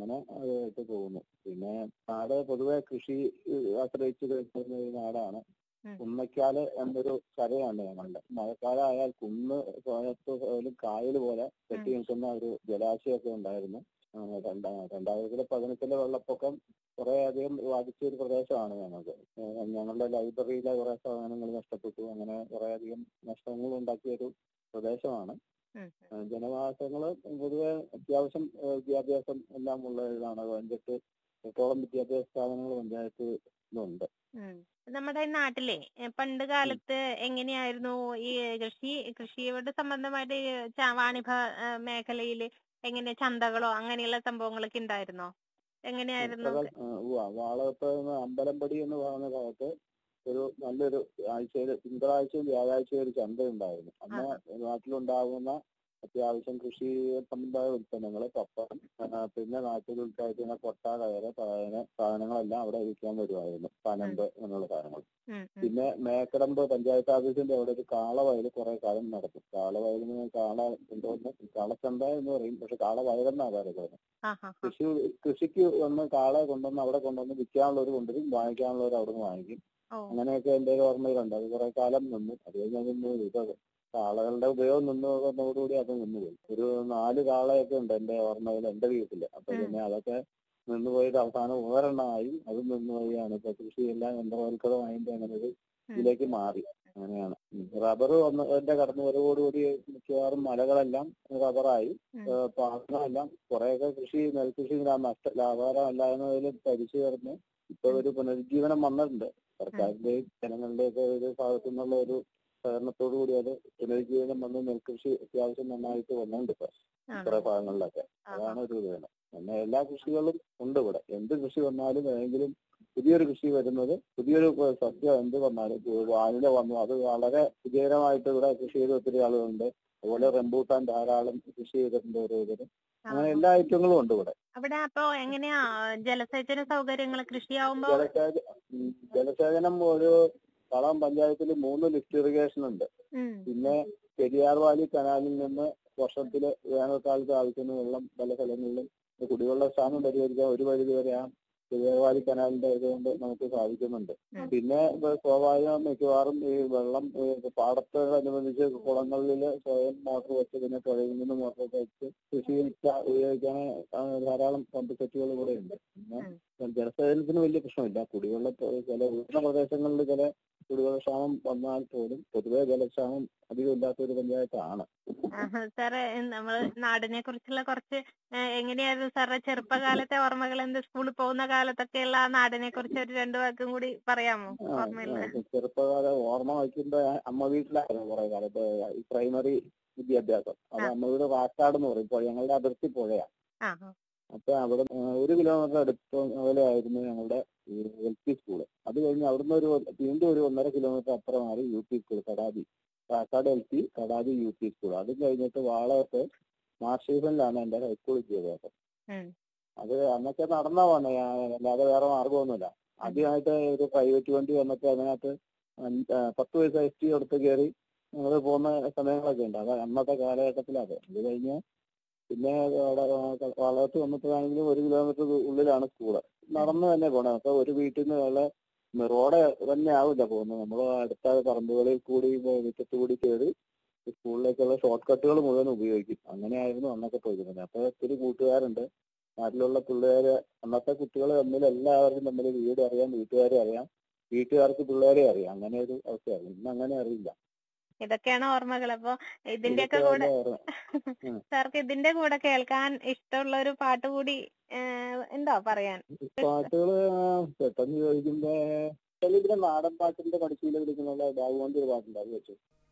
അങ്ങനെ അതായിട്ട് പോകുന്നു പിന്നെ നാട് പൊതുവെ കൃഷി ഏഹ്, ആശ്രയിച്ച് കഴിക്കുന്ന ഒരു നാടാണ് ഉം. കുന്നയ്ക്കാല് എന്നൊരു കരയാണ് ഞങ്ങളുടെ മഴക്കാലം ആയാൽ കുന്ന് കോയത്ത് പോലും കായൽ പോലെ കെട്ടി നിൽക്കുന്ന ഒരു ജലാശയമൊക്കെ ഉണ്ടായിരുന്നു ആ, രണ്ടാ രണ്ടായിരത്തി പതിനെട്ടിലെ വെള്ളപ്പൊക്കം കുറെ അധികം ബാധിച്ച ഒരു പ്രദേശമാണ് ഞങ്ങൾക്ക് ഏഹ് ഞങ്ങളുടെ ലൈബ്രറിയിലെ കുറെ സാധനങ്ങൾ നഷ്ടപ്പെട്ടു അങ്ങനെ കുറെ അധികം നഷ്ടങ്ങൾ ഉണ്ടാക്കിയ ഒരു പ്രദേശമാണ് ഉം. ഏഹ് ജനവാസങ്ങള് പൊതുവെ അത്യാവശ്യം ഏഹ് വിദ്യാഭ്യാസം എല്ലാം ഉള്ള ഇതാണ് പതിനെട്ട് എട്ടോളം വിദ്യാഭ്യാസ സ്ഥാപനങ്ങൾ പഞ്ചായത്തിലുണ്ട് ഉം. നമ്മുടെ ഈ നാട്ടിലെ എ, പണ്ട് കാലത്ത് എങ്ങനെയായിരുന്നു ഈ കൃഷി കൃഷിയോട് സംബന്ധമായിട്ട് ഈ ച- വാണിഭ ഏ, മേഖലയില് എങ്ങനെ ചന്തകളോ അങ്ങനെയുള്ള സംഭവങ്ങളൊക്കെ ഉണ്ടായിരുന്നോ എങ്ങനെയായിരുന്നു വാളകത്ത് അമ്പലമ്പടി എന്ന് പറയുന്ന ഭാഗത്ത് ഒരു നല്ലൊരു ആഴ്ചയിൽ തിങ്കളാഴ്ചയും വ്യാഴാഴ്ചയും ഒരു ചന്ത ഉണ്ടായിരുന്നു അന്ന് നാട്ടിലുണ്ടാകുന്ന അത്യാവശ്യം കൃഷി സംബന്ധമായ ഉൽപ്പന്നങ്ങൾ പപ്പടം ആ, പിന്നെ നാട്ടിൽ ഉൽപ്പാദിക്കുന്ന കൊട്ട കയറ് പയന് സാധനങ്ങളെല്ലാം അവിടെ വിൽക്കാൻ വരുമായിരുന്നു പനമ്പ് എന്നുള്ള സാധനങ്ങൾ ഉം, ഉം. പിന്നെ മേക്കടമ്പ് പഞ്ചായത്ത് ഓഫീസിന്റെ അവിടെ ഒരു കാളവയൽ കുറെ കാലം നടക്കും കാളവയലിന് കാള എന്തോന്ന് കാളച്ചന്ത എന്ന് പറയും പക്ഷെ കാളവയലെന്നാ പറയുന്നത് ആ, ആ, ആ. കൃഷി കൃഷിക്ക് വന്ന് കാളെ കൊണ്ടുവന്ന് അവിടെ കൊണ്ടുവന്ന് വിൽക്കാനുള്ളവർ കൊണ്ടുവരും വാങ്ങിക്കാനുള്ളവർ അവിടെ നിന്ന് വാങ്ങിക്കും ഓ അങ്ങനെയൊക്കെ എന്റെ ഒരു ഓർമ്മയിലുണ്ട് അത് കുറെ കാലം നിന്നു അത് കഴിഞ്ഞ് അത് നിന്ന് ഇത് കാളകളുടെ ഉപയോഗം നിന്ന് വന്നതോടുകൂടി അത് നിന്നുപോയി ഒരു നാല് കാളയൊക്കെ ഉണ്ട് എന്റെ ഓർമ്മയിൽ എന്റെ വീട്ടില് അപ്പൊ ഉം. പിന്നെ അതൊക്കെ നിന്നുപോയത് അവസാനം ഒരെണ്ണമായി അത് നിന്നുപോയാണ് ഇപ്പൊ കൃഷിയെല്ലാം യന്ത്രവൽക്കൃതമായതിന്റെ അങ്ങനെ ഒരു ഇതിലേക്ക് മാറി അങ്ങനെയാണ് റബ്ബർ വന്നതിന്റെ കടന്നു വരവോടുകൂടി മിക്കവാറും മലകളെല്ലാം റബ്ബറായി ഉം. ഏഹ് പാടങ്ങളെല്ലാം കുറെയൊക്കെ കൃഷി നെൽകൃഷി ലാ- നഷ്ട ലാഭകരമല്ല എന്നതിൽ തരിച്ചു കിടന്ന് ഇപ്പൊ ഒരു പുനരുജ്ജീവനം വന്നിട്ടുണ്ട് സർക്കാരിന്റെയും ജനങ്ങളുടെയൊക്കെ ഒരു ഭാഗത്തു നിന്നുള്ള ഒരു സഹകരണത്തോടു കൂടി അത് പുനരുജ്ജീവനം വന്ന് നെൽകൃഷി അത്യാവശ്യം നന്നായിട്ട് വന്നുണ്ട് ഇപ്പൊ ആണോ? കുറെ ഭാഗങ്ങളിലൊക്കെ ആ, ആ. അതാണ് ഒരു ഇത് പിന്നെ എല്ലാ കൃഷികളും ഉണ്ട് ഇവിടെ എന്ത് കൃഷി വന്നാലും ഏതെങ്കിലും പുതിയൊരു കൃഷി വരുന്നത് പുതിയൊരു ഏഹ് സസ്യം എന്ത് വന്നാലും ഇപ്പൊ വാനില വന്നു അത് വളരെ വിജയകരമായിട്ട് ഇവിടെ കൃഷി ചെയ്ത ഒത്തിരി ആളുകളുണ്ട് അതുപോലെ റംബൂട്ടാൻ ധാരാളം കൃഷി ചെയ്തിട്ടുണ്ട് ഓരോരുത്തർ ആ, അങ്ങനെ ആ. എല്ലാ ഐറ്റങ്ങളും ഉണ്ട് ഇവിടെ അവിടെ അപ്പൊ എങ്ങനെയാ ജലസേചന സൗകര്യങ്ങൾ കൃഷിയാവുമ്പോ ജലസേച ഉം, ജലസേചനം ഒരു കളം പഞ്ചായത്തിൽ മൂന്ന് ലിഫ്റ്റ് ഇറിഗേഷൻ ഉണ്ട് ഉം. പിന്നെ പെരിയാർ വാലി കനാലിൽ നിന്ന് വർഷത്തില് വേനൽക്കാലത്ത് ആവശ്യത്തിന് വെള്ളം പല സ്ഥലങ്ങളിലും ഈ കുടിവെള്ള ക്ഷാമം പരിഹരിക്കാൻ ഒരു പരിധി വരെ ആ പെരിയാർ വാലി കനാലിന്റെ ഇതുകൊണ്ട് നമുക്ക് സാധിക്കുന്നുണ്ട് ഉം. പിന്നെ ഇപ്പൊ സ്വാഭാവികം മിക്കവാറും ഈ വെള്ളം ഈ പാടത്തോടനുബന്ധിച്ച് കുളങ്ങളിൽ സ്വയം മോട്ടോർ വെച്ച് പിന്നെ പുഴയിൽ നിന്ന് മോട്ടോർ വെച്ച് കൃഷിയിൽ ച- ഉപയോഗിക്കാൻ ആ, ധാരാളം പമ്പ് സെറ്റുകൾ ഇവിടെ ഉണ്ട് പിന്നെ ഉം. ജലസേചനത്തിന് വലിയ പ്രശ്നമില്ല കുടിവെള്ള ചില ഉയർന്ന പ്രദേശങ്ങളിൽ ചില കുടിവെള്ളക്ഷാമം വന്നാൽ പോലും പൊതുവെ ജലക്ഷാമം അധികം ഇല്ലാത്ത ഒരു പഞ്ചായത്താണ് ആഹാ. സാറ് നമ്മള് നാടിനെ കുറിച്ചുള്ള കുറച്ച് ഏ, എങ്ങനെയായിരുന്നു സാറിന്റെ ചെറുപ്പകാലത്തെ ഓർമ്മകൾ എന്ത് സ്കൂളിൽ പോകുന്ന കാലത്തൊക്കെയുള്ള ആ നാടിനെ കുറിച്ച് ഒരു രണ്ടു വാക്കും കൂടി പറയാമോ ആ, ഓർമ്മയില്ല ആ, ചെറുപ്പകാല ഓർമ്മ വയ്ക്കുമ്പോ അമ്മ വീട്ടിലായിരുന്നു കുറെ കാലത്ത് ഈ പ്രൈമറി വിദ്യാഭ്യാസം അത് ആ. അമ്മ വീട് വാക്കാട് എന്ന് പറയും ഇപ്പോൾ ഞങ്ങളുടെ അതിർത്തി പുഴയാ ആ ആ. അപ്പൊ അവിടെ ആ, ഒരു കിലോമീറ്റർ അടുത്ത് അകലെയായിരുന്നു ഞങ്ങളുടെ എൽ പി സ്കൂള് അത് കഴിഞ്ഞ് അവിടുന്ന് ഒരു വീണ്ടും ഒരു ഒന്നര കിലോമീറ്റർ അപ്പുറം മാറി U P school Kadathy Kakkad L P Kadathy U P school അത് കഴിഞ്ഞിട്ട് വാളയത്ത് മാർഷീഫനിലാണ് എന്റെ ഹൈസ്കൂൾ വിദ്യാഭ്യാസം ഉം. അത് അന്നൊക്കെ നടന്നാ വന്നെ അല്ലാതെ വേറെ മാർഗമൊന്നുമില്ല ആദ്യമായിട്ട് ഒരു പ്രൈവറ്റ് വണ്ടി വന്നിട്ട് അതിനകത്ത് അഞ്ച്- ആ, പത്ത് പൈസ എസ് ടി എടുത്ത് കയറി ഞങ്ങൾ പോകുന്ന സമയങ്ങളൊക്കെ ഉണ്ട് അത് അന്നത്തെ കാലഘട്ടത്തിലത് അത് കഴിഞ്ഞ് പിന്നെ അവിടെ വളർത്ത് വന്നപ്പോഴാണെങ്കിലും ഒരു കിലോമീറ്റർ ഉള്ളിലാണ് സ്കൂള് നടന്ന് തന്നെ പോകണം അപ്പൊ ഒരു വീട്ടിൽ നിന്ന് ഉള്ള റോഡ് തന്നെ ആവില്ല പോകുന്നത് നമ്മൾ അടുത്ത പറമ്പുകളിൽ കൂടി മുറ്റത്ത് കൂടി കയറി സ്കൂളിലേക്കുള്ള ഷോർട്ട് കട്ടുകൾ മുഴുവൻ ഉപയോഗിക്കും അങ്ങനെയായിരുന്നു അന്നൊക്കെ പോയിരുന്നത് അപ്പൊ ഒത്തിരി കൂട്ടുകാരുണ്ട് നാട്ടിലുള്ള പിള്ളേര് അന്നത്തെ കുട്ടികൾ തമ്മിൽ എല്ലാവരും തമ്മിൽ വീട് അറിയാം വീട്ടുകാരെ അറിയാം വീട്ടുകാർക്ക് പിള്ളേരെ അറിയാം അങ്ങനെ ഒരു അവസ്ഥയായിരുന്നു ഇന്ന് അങ്ങനെ അറിയില്ല ഇതൊക്കെയാണ് ഓർമ്മകൾ അപ്പൊ ഇതിന്റെയൊക്കെ ഇതൊക്കെ കൂടെ വലിയ ഓർമ്മ. ഉം. സാർക്ക് ഇതിന്റെ കൂടെ കേൾക്കാൻ ഇഷ്ടമുള്ള ഒരു പാട്ട് കൂടി ഏ, ഉണ്ടോ പറയാൻ പാട്ടുകള് പെട്ടെന്ന് ചോദിക്കുമ്പോ ഇതിന്റെ നാടൻ പാട്ടിന്റെ പഠിച്ചിൽ എടുക്കുന്നുള്ള ബാബുവിന്റെ ഒരു പാട്ടുണ്ട് അത് വെച്ചു